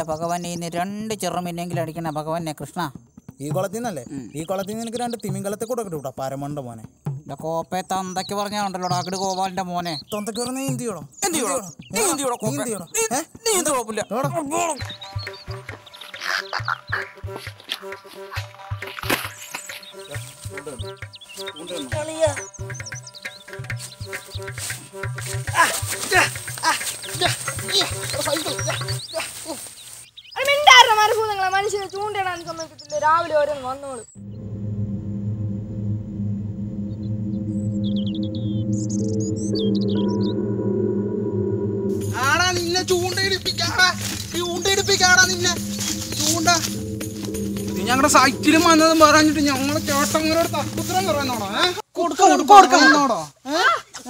ഭഗവാൻ ഇനി രണ്ട് ചെറുമിന്നെങ്കിലും അടിക്കണ ഭഗവാനെ കൃഷ്ണ ഈ കുളത്തിൽ നിന്നല്ലേ ഈ കുളത്തിൽ നിന്ന് എനിക്ക് രണ്ട് തിമിങ്കലത്തെ കൂടെ കിട്ടൂട്ടാ പരമണ്ട മോനെ ഇല്ല കോപ്പെ തന്തയ്ക്ക് പറഞ്ഞാണ്ടല്ലോ അകിട് ഗോപാലിന്റെ മോനെ തൊന്തയ്ക്ക് പറഞ്ഞ നീ എന്ത് ചെയ്യണം എന്ത് ചെയ്യണം? നീ എന്ത് ചെയ്യണം, നീ എന്ത് കോപ്പെ? ചെയ്യണം? നീ- ഏ? നീ എന്ത് കുഴപ്പമില്ല അത് മിണ്ടായിരുന്ന മരഭൂതങ്ങളെ മനുഷ്യനെ ചൂണ്ടിടാൻ സമ്മതിക്കത്തില്ല രാവിലെ ഓരോന്ന് വന്നോളൂ ആടാ നിന്നെ ചൂണ്ടയിടിപ്പിക്കാടാ ചൂണ്ടയിടിപ്പിക്കാടാ നിന്നെ ചൂണ്ട നീ ഞങ്ങളുടെ സൈറ്റിലും വന്നതും പറഞ്ഞിട്ട് ഞങ്ങളെ ചേട്ടങ്ങളോട് തക്കുത്തരം പറയുന്നോടോ ഏ? കൊടുക്ക കൊടുക്ക കൊടുക്കാൻ വന്നോടോ ഏ?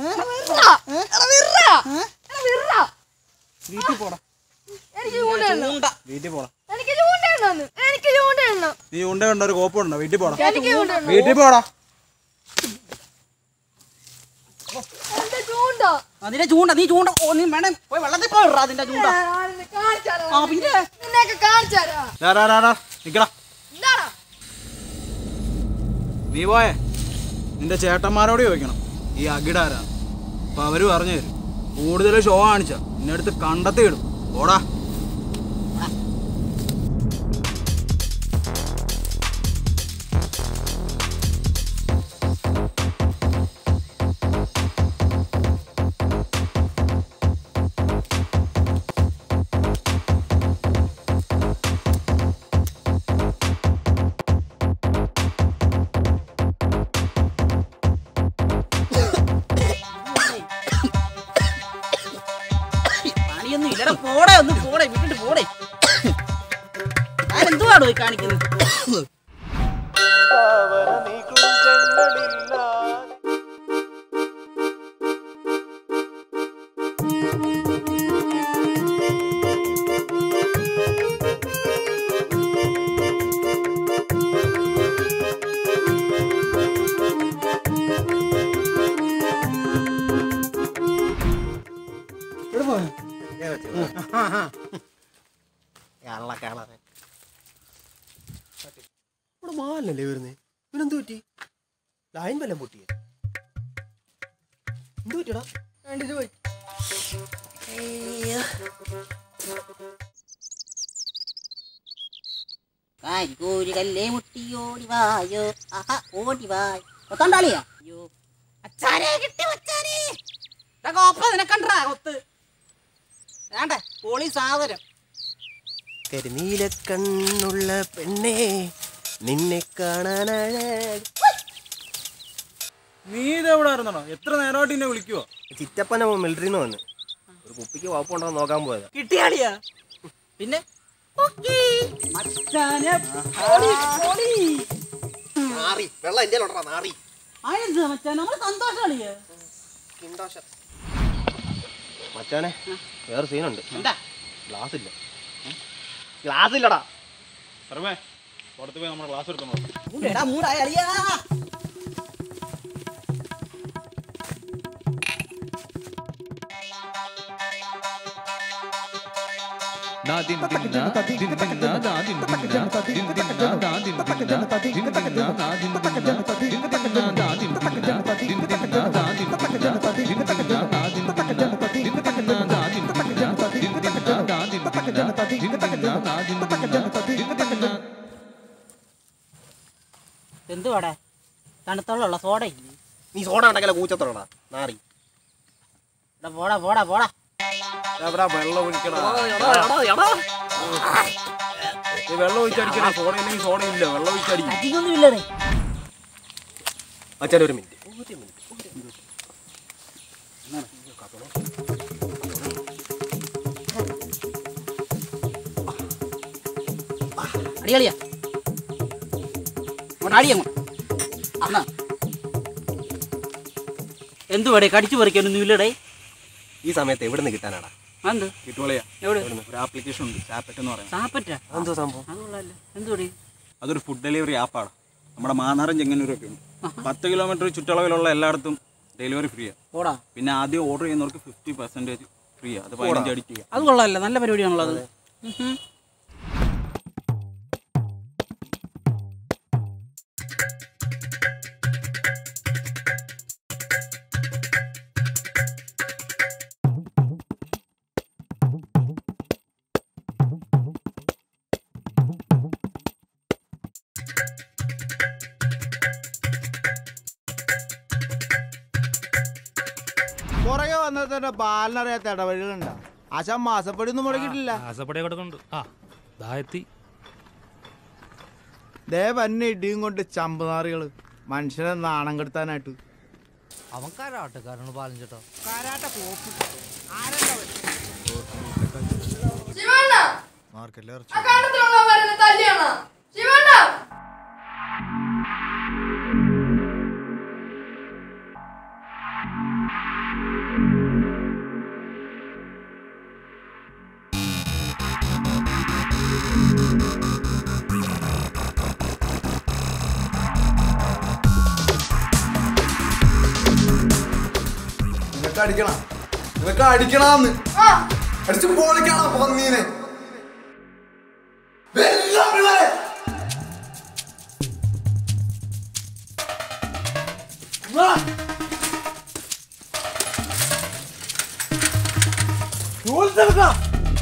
വീട്ടിൽ പോടാ എനിക്ക് ചൂണ്ടയിടണം വീട്ടിൽ പോടാ എനിക്ക് ചൂണ്ടയിടണം എനിക്ക് ചൂണ്ടയിടണം നീ ചൂണ്ട കണ്ട ഒരു കോപ്പുണ്ടോ വീട്ടിൽ പോടാ എനിക്ക് ചൂണ്ടയിടണം വീട്ടിൽ പോടാ എന്റെ ചൂണ്ട അതിന്റെ ചൂണ്ട നീ ചൂണ്ട ഓ നീ വേണേ പോയി വെള്ളത്തിൽ പോയിടാ അതിന്റെ ചൂണ്ട ഞാനിന്ന് കാണിച്ചാലോ ആ, പിന്നെ? നിന്നെയൊക്കെ കാണിച്ചാലോ ഡാ, ഡാ, ഡാ, ഡാ. നിക്കടാ എന്താടാ നീ പോയേ നിന്റെ ചേട്ടന്മാരോട് ചോദിക്കണം ഈ അകിടാരാ അപ്പൊ അവര് പറഞ്ഞു തരും കൂടുതൽ ഷോ കാണിച്ച നിന്നെ അടുത്ത് കണ്ടെത്തി ഇടും ഓടാ പണിയൊന്നും ഇല്ലടാ പോടെ ഒന്ന് പോടെ വിട്ടിട്ട് പോടെ ഞാൻ എന്തുവാടോ ഈ കാണിക്കുന്നത് ഇവിടെ മാലല്ലേ വരുന്നേ ഇവനെന്ത് പറ്റി ലൈൻ വല്ലം പൊട്ടിയ എന്ത് പറ്റിയടാ വേണ്ടിട്ട് പോയി കാരികൂരി കല്ലേ മുട്ടിയോടി വായോ ആഹാ ഓടി വായ് കൊത്തണ്ടാളിയാ അയ്യോ അച്ചാനെ കിട്ടി അച്ചാനെ കോപ്പ നിനക്കണ്ടാ കൊത്ത് വേണ്ടേ പോളി സാധനം കരിനീല കണ്ണുള്ള പെണ്ണേ നിന്നെ കാണാനഴ നീ ഇതെവിടെ ആയിരുന്നോ എത്ര നേരമായിട്ട് എന്നെ വിളിക്കുവോ ചിറ്റപ്പന മിലിറ്ററിന്ന് വന്ന് ഒരു കുപ്പിക്ക് കുഴപ്പമുണ്ടോ നോക്കാൻ പോയതാ കിട്ടിയാളിയാ പിന്നെ അച്ചാനെ പോളി പോളി നാറി വെള്ളം എന്റെ നാറി ആയെന്ത് മച്ചാൻ നമ്മള് സന്തോഷാളിയാ കിണ്ടോശം മച്ചാനെ വേറെ സീനുണ്ട് എന്താ ഗ്ലാസ് ഇല്ല ഗ്ലാസ് ഇല്ലടാ സർവേ പുറത്ത് പോയി നമ്മുടെ ക്ലാസ് എടുത്തോ മൂടെടാ മൂടായ അളിയാ എന്തുവാടെ തണുത്തുള്ള സോഡ ഇല്ലേ നീ സോഡ ഉണ്ടാക്കല കൂച്ചത്തോടാ നാറി എടാ പോടാ പോടാ പോടാ എവിടെ വെള്ളം ഒഴിക്കടാ നീ വെള്ളം ഒഴിച്ചടിക്കണേ സോഡ ഇല്ലെങ്കിൽ സോഡ ഇല്ല വെള്ളം ഒഴിച്ചടിക്കും അധികമൊന്നും ഇല്ലടേ മച്ചാൻ ഒരു മിനിറ്റ് ഒരു മിനിറ്റ് അടിയളിയാ അങ്ങോട്ട് അടിയങ്ങോ എന്നാ എന്തുവാടേ കടിച്ചു പറിക്കാനൊന്നും ഇല്ലടേ ഈ സമയത്ത് എവിടെ നിന്ന് കിട്ടാനാടാ എന്ത് കിട്ടുവളയാ എവിടെ ഒരു ആപ്ലിക്കേഷൻ ഉണ്ട് സാപ്പറ്റ് എന്ന് പറയുന്നത് സാപ്പറ്റാ എന്തോ സംഭവം അത് കൊള്ളാല്ലേ എന്തുവാടേ അതൊരു ഫുഡ് ഡെലിവറി ആപ്പാണ് നമ്മുടെ മാന്നാറും ചെങ്ങന്നൂരൊക്കെ ഉണ്ട് പത്ത് കിലോമീറ്റർ ചുറ്റളവിലുള്ള എല്ലായിടത്തും ഡെലിവറി ഫ്രീയാണ് പോടാ പിന്നെ ആദ്യം ഓർഡർ ചെയ്യുന്നവർക്ക് ഫിഫ്റ്റി പെർസെൻറ്റേജ് ഫ്രീയാണ് അത് പതിനഞ്ച് അടിക്കുക അത് കൊള്ളാല്ലേ നല്ല പരിപാടിയാണല്ലോ അത് ഉഹും. പുറകെ വന്നതിന്റെ പാലിനറിയാത്ത ഇടവഴികളുണ്ടോ ആശാൻ മാസപ്പടി ഒന്നും മുടക്കിയിട്ടില്ല ആസപ്പടിയെ കൊടുക്കുന്നുണ്ട് ആ ദാ എത്തി ദേ പന്നെ ഇടിയും കൊണ്ട് ചമ്പനാറികള് മനുഷ്യനെ നാണം കെടുത്താനായിട്ട് അവൻ കരാട്ടക്കാരനാണ് പാലം ചേട്ടാ ശിവണ്ണ ആ കണ്ടത്തിലുള്ളവരെന്നെ തല്ലിയാണ് ശിവണ്ണ നിനക്ക് അടിക്കണം നിനക്ക് അടിക്കണമെന്ന് ആ അടിച്ചു പൊളിക്കണം പന്നീനെ വെല്ലാം പിള്ളേരെ. വാ. ജോലി തീർക്കാം.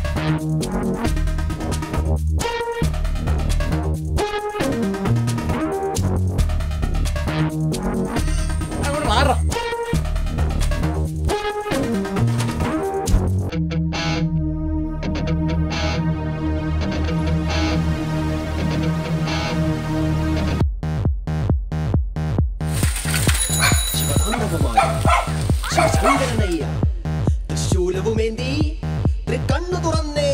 ശൂലവുമേന്തി കണ്ണു തുറന്നേ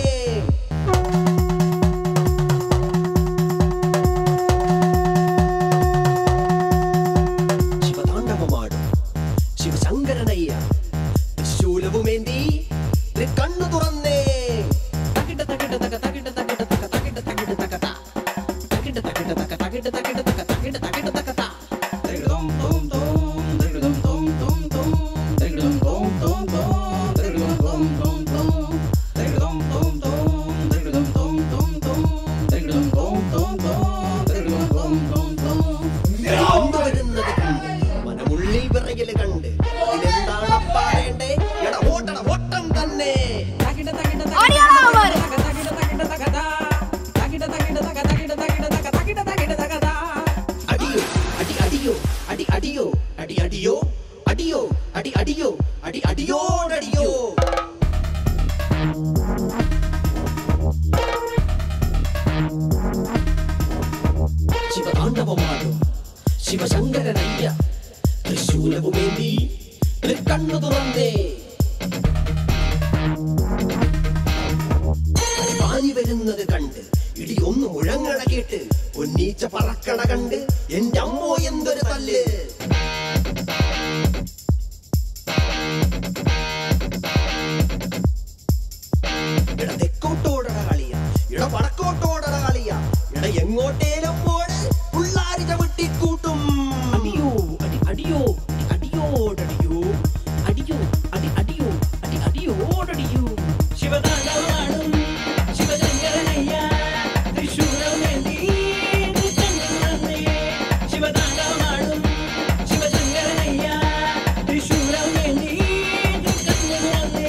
ശിവതാണ്ഡവമാടും ശിവശങ്കരനയ്യ ശൂലവുമേന്തി കണ്ണു തുറന്നേ തകിട തകിട തക തകിട തകിട തക തകിട തകിട തക ത. തകിട തകിട തക തകിട തകിട തക തകിട തകിട തക ത. തകിടതും തും തും, തകിടതും തും തും തും, തകിടതും തും തും തും, തകിടതും തും തും തും, തകിടതും തും തും, തകിടതും തും തും തും, തകിടതും തും തും തും, തകിടതും തും തും തും. കൊണ്ടുവരുന്നത് കണ്ട് മനമുള്ളിൽ വിറയല് കണ്ട് ഇതിലെന്താണ് പറയണ്ടേ എടാ ഓട്ടട ഓട്ടം തന്നെ ആടിയാണോ അവന്മാര് അടിയോ അടി അടിയോ അടി അടിയോ അടി അടിയോ അടിയോ അടി അടിയോ അടി അടിയോടടിയോ ശിവതാണ്ഡവമാടും ശിവശങ്കരനയ്യ തൃശൂലവുമേന്തി കണ്ണു തുറന്നേ പാഞ്ഞു വരുന്നത് കണ്ട് ഇടി ഒന്ന് മുഴങ്ങണ കേട്ട് ഒന്നീച്ച പറക്കണ കണ്ട് എന്റെ അമ്മോ എന്തൊരു തല്ല് ഇട തെക്കോട്ടോടണ കളിയ ഇട വടക്കോട്ടോടണ കളിയ ഇട എങ്ങോട്ടേലും ഓട് പുള്ളാരി ചവിട്ടിക്കൂട്ടും അടിയോ അടി അടിയോ അടി അടിയോടടിയോ അടിയോ അടി അടിയോ അടി അടിയോടടിയോ ശിവതാണ്ഡവമാടും ശിവശങ്കരനയ്യ തൃശൂലമേന്തി കണ്ണുറന്നേ ശിവതാണ്ഡവമാടും ശിവശങ്കരനയ്യ തൃശൂലമേന്തി കണ്ണുറന്നേ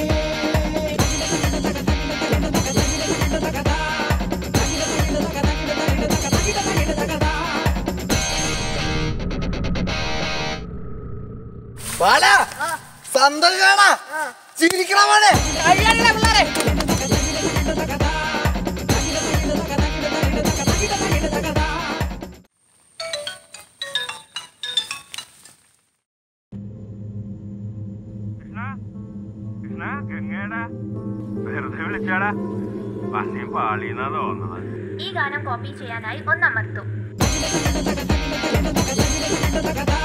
വാടാ. സന്തോഷം കാണാ ചിരിക്കണ മോനെ കഴിയാനില്ല പിള്ളേരെ വെറുതെ വിളിച്ചാടാ പന്നിയും പാളിന്നാ തോന്നുന്നത് ഈ ഗാനം കോപ്പി ചെയ്യാനായി ഒന്നമർത്തു ആ